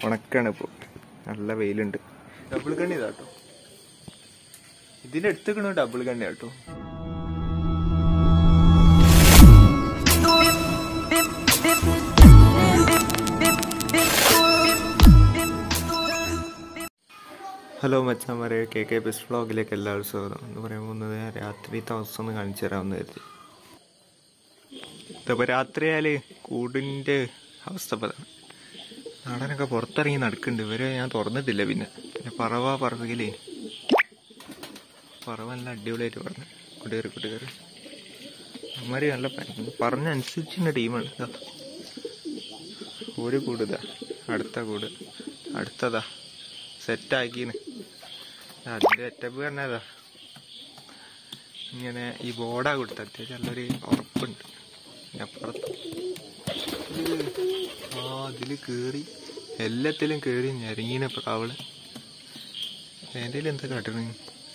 ഉണക്കാണ് ഇപ്പോൾ നല്ല വെയിലുണ്ട് ഡബിൾ കണ്ണി ഇതാട്ടോ ഇതിന്റെ അടുത്തേക്കണ ഡബിൾ കണ്ണി കേട്ടോ ഹലോ മച്ചാമാരെ കെ കെ ബെസ്റ്റ് വ്ളോഗിലേക്ക് എല്ലാവരും സ്വാഗതം എന്ന് പറയാൻ പോകുന്നത് രാത്രിത്തെ അവസ്ഥ ഒന്ന് കാണിച്ചു തരാമെന്ന് കരുതി ഇതിപ്പോൾ രാത്രിയാല് കൂടിൻ്റെ അവസ്ഥ ഇപ്പോൾ അതാണ്. നാടനൊക്കെ പുറത്തിറങ്ങി നടക്കുന്നുണ്ട് ഇവരെ ഞാൻ തുറന്നിട്ടില്ല പിന്നെ പിന്നെ പറവ പറവയിലേ പറവ നല്ല അടിപൊളിയായിട്ട് പറഞ്ഞു കൂട്ടുകാർ കൂട്ടുകാർ അമ്മമാര് നല്ല പ- പറഞ്ഞനുസരിച്ചുള്ള ടീമാണ് ഇതാ ഒരു കൂട് ഇതാ അടുത്ത കൂട് അടുത്തതാ സെറ്റാക്കീന് അതിന്റെ സെറ്റപ്പ് പറഞ്ഞതാ ഇങ്ങനെ ഈ ബോർഡാ കൊടുത്ത അത്യാവശ്യം നല്ലൊരു ഉറപ്പുണ്ട് പിന്നെ അപ്പുറത്ത് ഇത് ആ അതില് കേറി എല്ലാത്തിലും കേറി ഞെരങ്ങീന പ്രാവള് എന്റെ എന്താ കാട്ടണ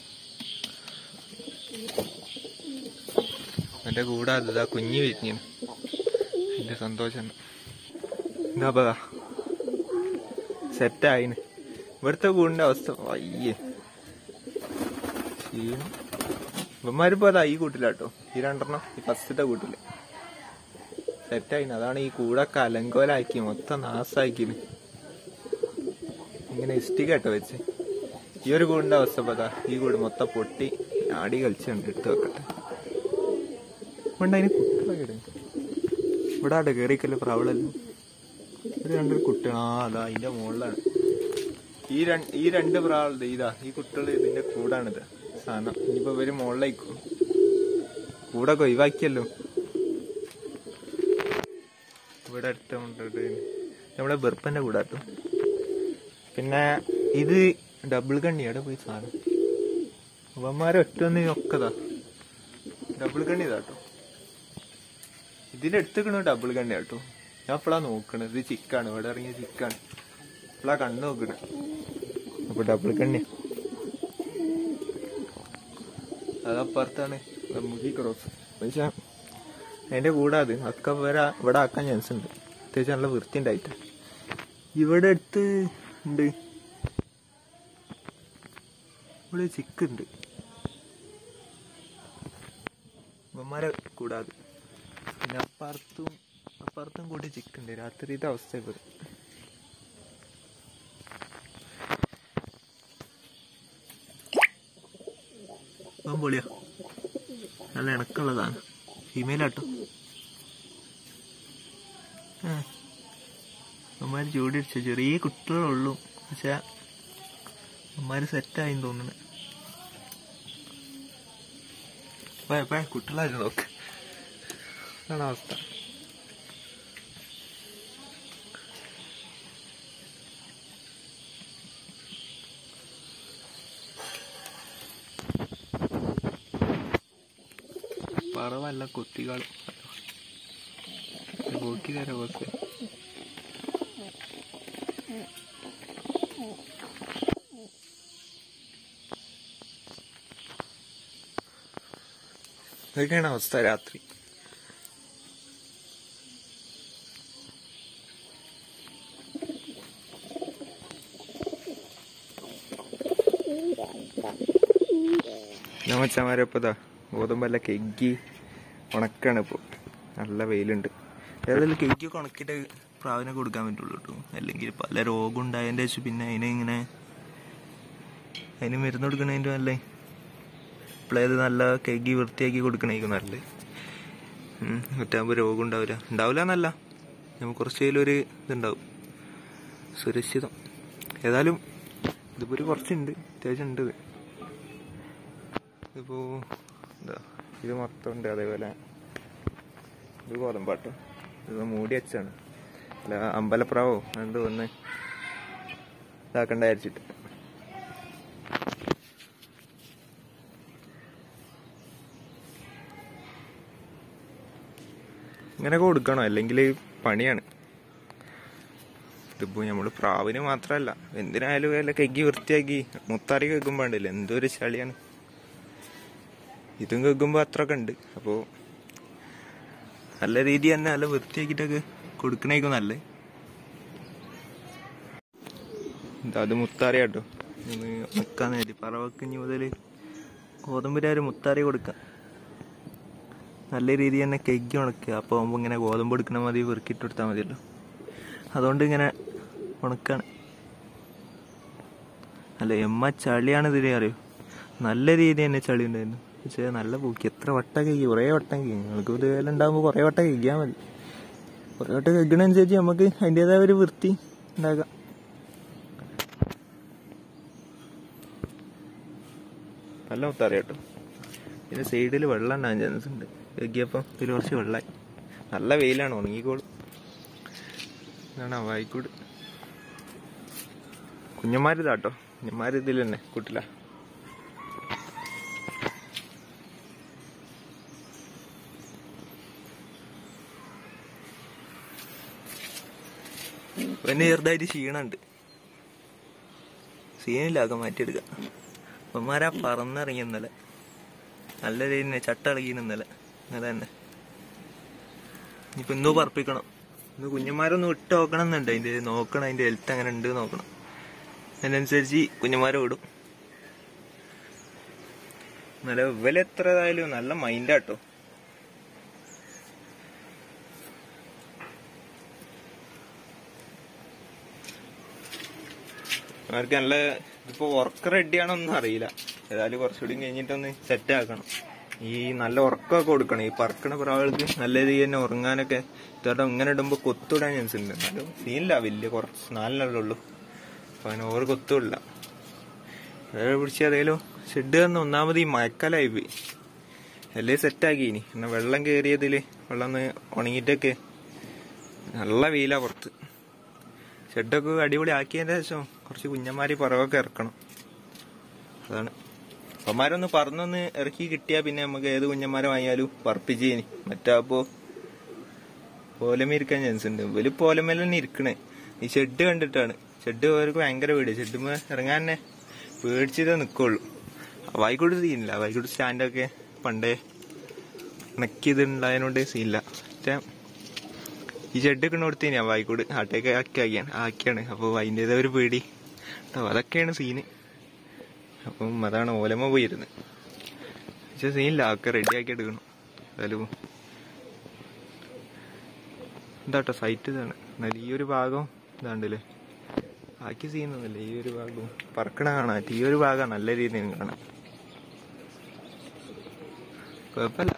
എന്റെ കൂടെ അതാ കുഞ്ഞ് വിരിഞ്ഞു എന്റെ സന്തോഷം എന്താ പതാ സെറ്റായിന് ഇവിടുത്തെ കൂടിന്റെ അവസ്ഥ അയ്യേ ക്ഷീണം ഇവന്മാരിപ്പോ അതാ ഈ കൂട്ടിലാട്ടോ ഈ രണ്ടെണ്ണം ഈ ഫസ്റ്റത്തെ കൂട്ടില് സെറ്റായിന് അതാണ് ഈ കൂടൊക്കെ അലങ്കോലാക്കി മൊത്തം നാസാക്കിന് ഇങ്ങനെ ഇഷ്ടികട്ടോ വെച്ച് ഈ ഒരു കൂടിന്റെ അവസ്ഥ ഇപ്പൊ അതാ ഈ കൂട് മൊത്തം പൊട്ടി ആടി കളിച്ചുണ്ട് എടുത്തു വെക്കട്ടെ ഇവിടെ അതിന് കുട്ടികളൊക്കെ ഇടും ഇവിടെ ആട്ടെ കേറിക്കല്ലേ പ്രാവളല്ലോ ഒരു രണ്ടൊരു കുട്ടികൾ ആ അതാ അതിന്റെ മുകളിലാണ് ഈ രണ്ട് ഈ രണ്ട് പ്രാവൾ ഇതാ ഈ കുട്ടികൾ ഇതിന്റെ കൂടാണിത് സാധനം ഇനിയിപ്പോ ഇവര് മുകളിലേക്കും കൂടൊക്കെ ഒഴിവാക്കിയല്ലോ ഇവിടെ അടുത്തുണ്ട് നമ്മുടെ ബെർപ്പന്റെ കൂടാട്ടോ പിന്നെ ഇത് ഡബിൾ കണ്ണി എവിടെ പോയി സാധനം അവന്മാരെ ഒറ്റ ഒന്ന് ഒക്കതാ ഡബിൾ കണ്ണി ഇതാട്ടോ ഇതിന്റെ അടുത്തേക്കണ ഡബിൾ കണ്ണി കേട്ടോ ഞാൻ ഇപ്പളാ നോക്കണത് ഇത് ചിക്കാണ് ഇവിടെ ഇറങ്ങിയ ചിക്കാണ് ഇപ്പളാ കണ്ണ് നോക്കണ അപ്പൊ ഡബിൾ കണ്ണി അതപ്പുറത്താണ് മുഖി ക്രോസ് പക്ഷെ അതിന്റെ കൂടെ അത് അക്ക വരെ ഇവിടെ ആക്കാൻ ചാൻസ് ഉണ്ട് അത്യാവശ്യം നല്ല വൃത്തി ഉണ്ടായിട്ട് ഇവിടെ അടുത്ത് ഉണ്ട് ഇവിടെ ചിക്ക് ഉണ്ട് ഇവന്മാരെ കൂടാതെ പിന്നെ അപ്പുറത്തും അപ്പുറത്തും കൂടി ചിക്കുണ്ട് രാത്രിത്തെ അവസ്ഥ ഇവിടെ ഇവൻ പൊളിയാ നല്ല ഇണക്കുള്ളതാണ് ഫീമെയിൽ ആട്ടോ അമ്മമാര് ചൂടിടിച്ച ചെറിയ കുട്ടികളുള്ളൂ പക്ഷെ അമ്മമാര് സെറ്റായി തോന്നുന്നു കുട്ടികളായിരുന്നു നോക്ക് അതാണ് അവസ്ഥ പറവല്ല കുത്തികൾ പോക്കി തരാ പോക്ക് ഇതൊക്കെയാണ് അവസ്ഥ രാത്രി നമ്മച്ചമാരെ ഇപ്പൊ ഇതാ ഗോതമ്പല്ല കെഗ്ഗി ഉണക്കാണ് ഇപ്പൊ നല്ല വെയിലുണ്ട് ഏതായാലും കെഗ്ഗിയൊക്കെ ഉണക്കിയിട്ട് പ്രാവിനെ കൊടുക്കാൻ പറ്റുള്ളൂ കേട്ടോ അല്ലെങ്കിൽ പല രോഗം ഉണ്ടായതിന്റെ ശേഷം പിന്നെ അതിനെ ഇങ്ങനെ അതിന് മരുന്ന് കൊടുക്കണതിന്റെ നല്ലേ ഇപ്പോഴേത് നല്ല കെഗ്ഗി വൃത്തിയാക്കി കൊടുക്കണേക്കും നല്ലത് മറ്റാകുമ്പോൾ രോഗം ഉണ്ടാവില്ല ഉണ്ടാവില്ല എന്നല്ല നമുക്ക് കുറച്ചേലും ഒരു ഇതുണ്ടാവും സുരക്ഷിതം ഏതായാലും ഇതിപ്പോ ഒരു കുറച്ചുണ്ട് അത്യാവശ്യം ഉണ്ട് ഇത് ഇതിപ്പോ എന്താ ഇത് മൊത്തം ഉണ്ട് അതേപോലെ ഇത് ഗോതമ്പാട്ടോ ഇത് മൂടി വെച്ചാണ് അല്ല അമ്പലപ്രാവോ എന്ത് വന്ന് ഇതാക്കണ്ട വിചാരിച്ചിട്ട് ഇങ്ങനെയൊക്കെ കൊടുക്കണം അല്ലെങ്കിൽ പണിയാണ് ഇതിപ്പോ നമ്മള് പ്രാവിന് മാത്രല്ല എന്തിനായാലും വല്ല കെഗ്ഗി വൃത്തിയാക്കി മുത്താറി കേൾക്കുമ്പോ ഉണ്ടല്ലോ എന്തൊരു ചളിയാണ് ഇതും കേൾക്കുമ്പോ അത്രയൊക്കെ ഉണ്ട് അപ്പോ നല്ല രീതി തന്നെ നല്ല വൃത്തിയാക്കിട്ടൊക്കെ കൊടുക്കണേക്കും നല്ലേ ഇതാ അത് മുത്താറി കേട്ടോ ഇന്ന് ഉണക്കാൻ നേരി പറവക്കിഞ്ഞ് മുതൽ ഗോതമ്പിരാര് മുത്താറി കൊടുക്കാം നല്ല രീതിയിൽ തന്നെ കെഗ്ഗി ഉണക്കുക അപ്പോൾ ആകുമ്പോൾ ഇങ്ങനെ ഗോതമ്പ് എടുക്കണ മതി വെറുക്കിട്ട് കൊടുത്താൽ മതിയല്ലോ അതുകൊണ്ട് ഇങ്ങനെ ഉണക്കാണ് അല്ല എമ്മ ചളിയാണ് ഇതിലെ അറിയോ നല്ല രീതി തന്നെ ചളി ഉണ്ടായിരുന്നു പക്ഷേ നല്ല പൂക്കി എത്ര വട്ടം കഴിക്കും കുറേ വട്ടം കഴിക്കും ഞങ്ങൾക്ക് ഒരു വേല ഉണ്ടാകുമ്പോൾ കുറേ വട്ടം കഴിക്കാൻ മതി കുറേ വട്ടം കഴിക്കണനുസരിച്ച് നമുക്ക് അതിൻ്റെതായ ഒരു വൃത്തി ഉണ്ടാക്കാം നല്ല മുത്താറി കേട്ടോ ഇതിന്റെ സൈഡിൽ വെള്ളം ഉണ്ടാകാൻ ചാൻസ് ഉണ്ട് കഴുകിയപ്പം ഇതിൽ കുറച്ച് വെള്ളമായി നല്ല വെയിലാണ് ഉണങ്ങിക്കോളും ഇതാണ് അവായിക്കൂട് കുഞ്ഞന്മാരിതാട്ടോ കുഞ്ഞന്മാർ ഇതിൽ തന്നെ കൂട്ടില്ല പിന്നെ ചെറുതായിട്ട് ക്ഷീണുണ്ട് സീനില്ലാക്കെ മാറ്റിയെടുക്കാം അമ്മമാരാ പറന്നിറങ്ങി ഇന്നലെ നല്ല രീതിയിൽ ചട്ടളകീന് ഇന്നലെ ഇന്നലെ തന്നെ ഇനിയിപ്പോ ഇന്നോ പറപ്പിക്കണം ഇന്ന് കുഞ്ഞന്മാരൊന്ന് വിട്ട് നോക്കണം എന്നുണ്ട് അതിന്റെ നോക്കണം അതിന്റെ ഹെൽത്ത് അങ്ങനെ ഉണ്ട് നോക്കണം അതിനനുസരിച്ച് കുഞ്ഞന്മാരെ വിടും നല്ല ഇവല് എത്ര ഇതായാലും നല്ല മൈൻഡാട്ടോ അവർക്ക് നല്ല ഇതിപ്പോ വർക്ക് റെഡിയാണോന്നും അറിയില്ല ഏതായാലും കുറച്ചുകൂടി കഴിഞ്ഞിട്ടൊന്ന് സെറ്റ് ആക്കണം ഈ നല്ല ഉറക്കമൊക്കെ കൊടുക്കണം ഈ പറക്കണ പ്രാവുകൾക്ക് നല്ല രീതിയിൽ തന്നെ ഉറങ്ങാനൊക്കെ ഇതോടെ ഇങ്ങനെ ഇടുമ്പോ കൊത്തുവിടാൻ ചാൻസ് ഉണ്ട് എന്നാലും സീനില്ല വലിയ കുറച്ച് നാലിനല്ലേ ഉള്ളൂ അപ്പൊ അങ്ങനെ ഓവർ കൊത്തുമില്ല വേറെ പിടിച്ച് ഏതായാലും ഷെഡ് തന്നെ ഒന്നാമത് ഈ മഴക്കാലായി പോയി എല്ലാം സെറ്റാക്കി ഇനി എന്നാൽ വെള്ളം കയറിയതില് വെള്ളം ഒന്ന് ഉണങ്ങിയിട്ടൊക്കെ നല്ല വെയിലാ പുറത്ത് ഷെഡൊക്കെ അടിപൊളി ആക്കിയതിന്റെ ശേഷം കുറച്ച് കുഞ്ഞന്മാര് പറവൊക്കെ ഇറക്കണം അതാണ് അപ്പന്മാരൊന്ന് പറന്നൊന്ന് ഇറക്കി കിട്ടിയാ പിന്നെ നമുക്ക് ഏത് കുഞ്ഞന്മാരെ വാങ്ങിയാലും പറപ്പിച്ച് ഇനി മറ്റാപ്പോ പോലമേ ഇരിക്കാൻ ചാൻസ് ഉണ്ട് ഇവര് പോലമേല തന്നെ ഇരിക്കണേ ഈ ഷെഡ് കണ്ടിട്ടാണ് ഷെഡ് അവർക്ക് ഭയങ്കര പേടി ഷെഡ് ഇറങ്ങാൻ തന്നെ പേടിച്ചിട്ടേ നിക്കുള്ളൂ വായിക്കോട്ട് സീനില്ല വായിക്കോട്ട് സ്റ്റാൻഡൊക്കെ പണ്ടേ നക്കിയതുണ്ടായതിനോണ്ട് സീനില്ല മറ്റേ ഈ ഷെഡൊക്കെ കൊടുത്ത് ഞാൻ വായിക്കോട് ആട്ടേക്ക് ആക്കി ആക്കിയാണ് ആക്കിയാണ് അപ്പോൾ അതിൻ്റെതായ ഒരു പേടി കേട്ടോ അതൊക്കെയാണ് സീന് അപ്പം അതാണ് ഓലമ പോയിരുന്നത് പക്ഷെ സീനില്ല ഒക്കെ റെഡി ആക്കി എടുക്കണം എന്തായാലും എന്താട്ടോ സൈറ്റ് ഇതാണ് എന്നാലും ഈ ഒരു ഭാഗം ഇതാണ്ടല്ലേ ബാക്കി സീനൊന്നുമില്ല ഈ ഒരു ഭാഗവും പറക്കണ കാണാൻ ഈ ഒരു ഭാഗം നല്ല രീതിയിൽ കാണാം കുഴപ്പമില്ല